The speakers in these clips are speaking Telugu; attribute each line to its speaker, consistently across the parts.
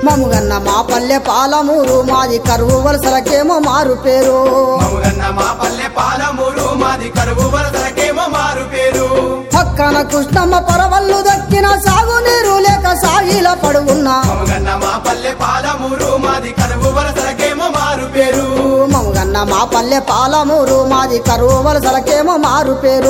Speaker 1: మముగన్న మా పల్లె పాలమూరు మాది కరువు వలసలకేమో మారు పేరు
Speaker 2: మముగన్న మా పల్లె పాలమూరు మాది కరువు వరదలకేమో మారు పేరు
Speaker 1: పక్కన కృష్ణమ్మ పరవళ్ళు దక్కిన సాగునీరు లేక సాగిల పడువున్నా
Speaker 2: మముగన్న మా పల్లె పాలమూరు మాది కరువు వరదలకేమో మారు పేరు
Speaker 1: మముగన్న మా పల్లె పాలమూరు మాది కరువు వలసలకేమో మారు పేరు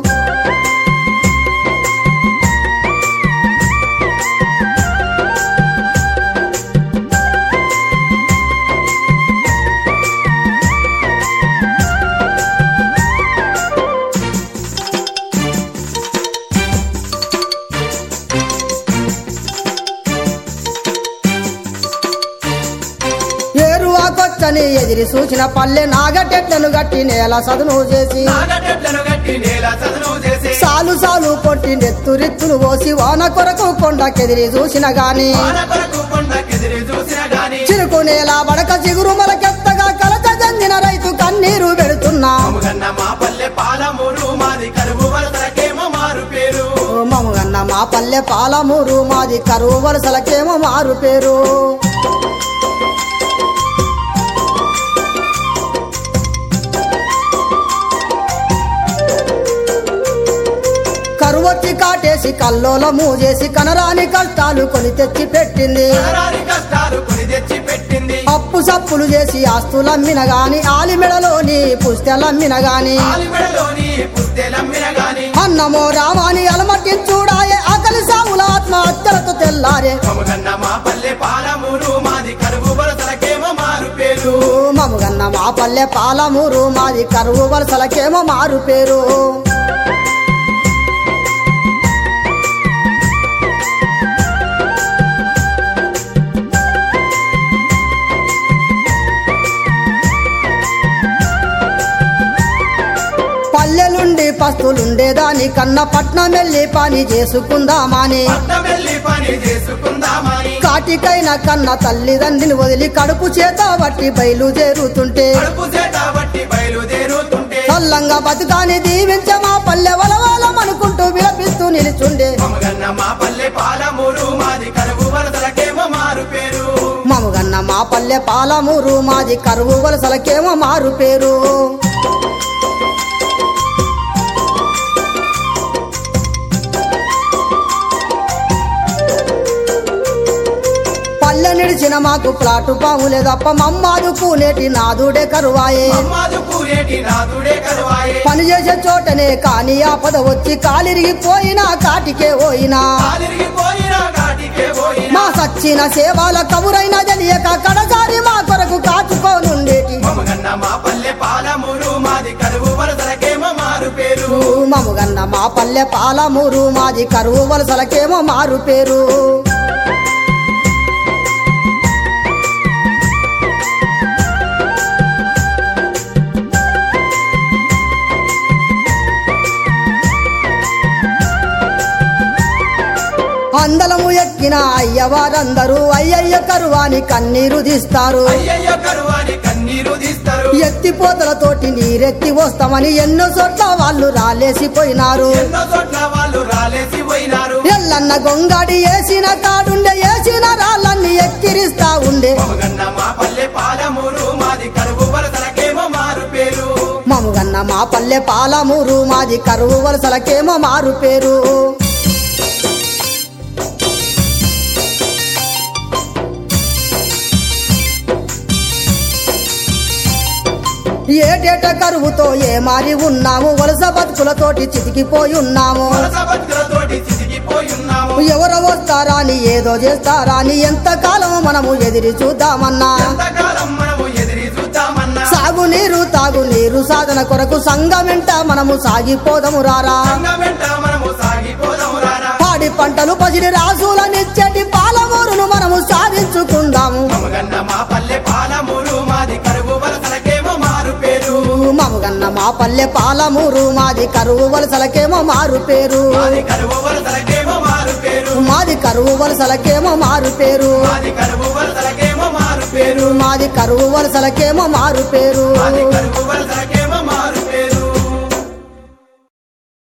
Speaker 1: ఏరువాకొచ్చని ఎదిరి చూసిన పల్లె నాగటెట్లను గట్టి నేల సదును చేసి
Speaker 2: నాగటెట్లను గట్టి నేల చదును చేసి
Speaker 1: సాలు సాలు కొట్టి నెత్తురిత్తులు పోసి వాన కొరకు కొండకెదిరి చూసిన గాని
Speaker 2: వాన కొరకు కొండకెదిరి చూసిన గాని
Speaker 1: చిరుకు నేల బడక చిగురు మొలకెత్తగా కలత చెందిన రైతు కన్నీరు పెడుతున్నా
Speaker 2: మముగన్న మా పల్లె పాలమూరు మాది కరువు వరదలకేమో మారు పేరు
Speaker 1: ఓ మముగన్న మా పల్లె పాలమూరు మాది కరువు వలసలకేమో మారు పేరు కరువొచ్చి కాటేసి కల్లోల మూజేసి కనరాని కష్టాలు కొని తెచ్చి పెట్టింది
Speaker 2: కనరాని కష్టాలు కొని తెచ్చి పెట్టింది
Speaker 1: అప్పు సప్పులు చేసి ఆస్తులమ్మిన గాని ఆలిమెడలోని పుస్తెలమ్మిన గాని
Speaker 2: ఆలిమెడలోని పుస్తెలమ్మిన గాని
Speaker 1: అన్నమో రామాని అలమటించుడాయే ఆకలి సాగుల ఆత్మహత్యలతో తెల్లారే
Speaker 2: మముగన్న మా పల్లె పాలమూరు మాది కరువు వరదలకేమో మారు పేరు
Speaker 1: మముగన్న మా పల్లె పాలమూరు మాది కరువు వలసలకేమో మారు పేరు పల్లెలుండి పస్తులుండేదాని కన్న పట్నం వెళ్ళి పని చేసుకుందామని
Speaker 2: పట్నం వెళ్ళి పని చేసుకుందామని
Speaker 1: కాటికైన కన్న తల్లిదండ్రిని వదిలి కడుపు చేత బట్టి బయలుదేరుతుంటే
Speaker 2: కడుపు చేత బట్టి బయలుదేరుతుంటే
Speaker 1: చల్లంగా బతుకాని దీవించ మా పల్లె వలవాలం అనుకుంటూ విలపిస్తూ నిలుచుండే
Speaker 2: మమగన్న మా పల్లె పాలమూరు మాది కరువు వరదలకేమో మారు పేరు
Speaker 1: మముగన్న మా పల్లె పాలమూరు మాది కరువు వలసలకేమో మారు పేరు పల్లె నిడిచిన మాకు ప్లాటు పాములే తప్ప మమ్మాదు పూనేటి నాదుడే కరువాయే
Speaker 2: అమ్మాదు పూరేటి నాదుడే కరువాయే
Speaker 1: పని చేసే చోటనే కాని ఆపద వచ్చి కాలిరిగిపోయినా కాటికే పోయినా
Speaker 2: కాలిరిగిపోయినా కాటికే పోయినా
Speaker 1: మా సచ్చిన సేవల కబురైన తెలియక కడసారి మా కొరకు కాచుకోనుండేటి
Speaker 2: మమగన్న మా పల్లె పాలమూరు మాది కరువు వరదలకేమో మారు పేరు
Speaker 1: మముగన్న మా పల్లె పాలమూరు మాది కరువు వలసలకేమో మారు పేరు అందలము ఎక్కిన అయ్యవారందరూ అయ్యయ్య కరువాని కన్నీరు తీస్తారు
Speaker 2: అయ్యయ్య కరువాని కన్నీరు తీస్తారు
Speaker 1: ఎత్తిపోతలతోటి నీరెత్తి వస్తామని ఎన్నో చోట్ల వాళ్ళు రాలేసిపోయినారు
Speaker 2: ఎన్నో చోట్ల వాళ్ళు రాలేసి పోయినారు
Speaker 1: ఎల్లన్న గొంగాడి వేసిన కాడుండే వేసిన రాళ్ళన్ని ఎక్కిరిస్తా ఉండే
Speaker 2: మమగన్న మా పల్లె పాలమూరు మాది కరువు వరదలకేమో మారు పేరు
Speaker 1: మముగన్న మా పల్లె పాలమూరు మాది కరువు వలసలకేమో మారు పేరు ఏటేట కరువుతో ఏ మారి ఉన్నాము వలస బతుకులతోటి చితికిపోయి ఉన్నాము
Speaker 2: వలస బతుకులతోటి చితికిపోయి ఉన్నాము
Speaker 1: ఎవరు వస్తారా అని ఏదో చేస్తారా అని ఎంతకాలం మనము ఎదిరి చూద్దామన్నా
Speaker 2: ఎంతకాలం మనము ఎదిరి చూద్దామన్నా
Speaker 1: సాగునీరు తాగునీరు సాధన కొరకు సంఘమెంట మనము సాగిపోదము రారా
Speaker 2: సంఘం వెంట మనము సాగిపోదాము రారా
Speaker 1: పాడి పంటలు పసిడి రాసులనిచ్చటి పాలమూరును మనము సాధించుకుందాము
Speaker 2: మమగన్న మా పల్లె పాలమూరు మాది కరువు వలసలకేమో మారు పేరు
Speaker 1: మమగన్న మా పల్లె పాలమూరు మాది కరువు వలసలకేమో మారు పేరు
Speaker 2: మాది కరువు వలసలకేమో మారు పేరు
Speaker 1: మాది కరువు వలసలకేమో మారు పేరు
Speaker 2: మాది కరువు వలసలకేమో మారు పేరు
Speaker 1: మాది కరువు వలసలకేమో మారు పేరు
Speaker 2: మాది కరువు వలసల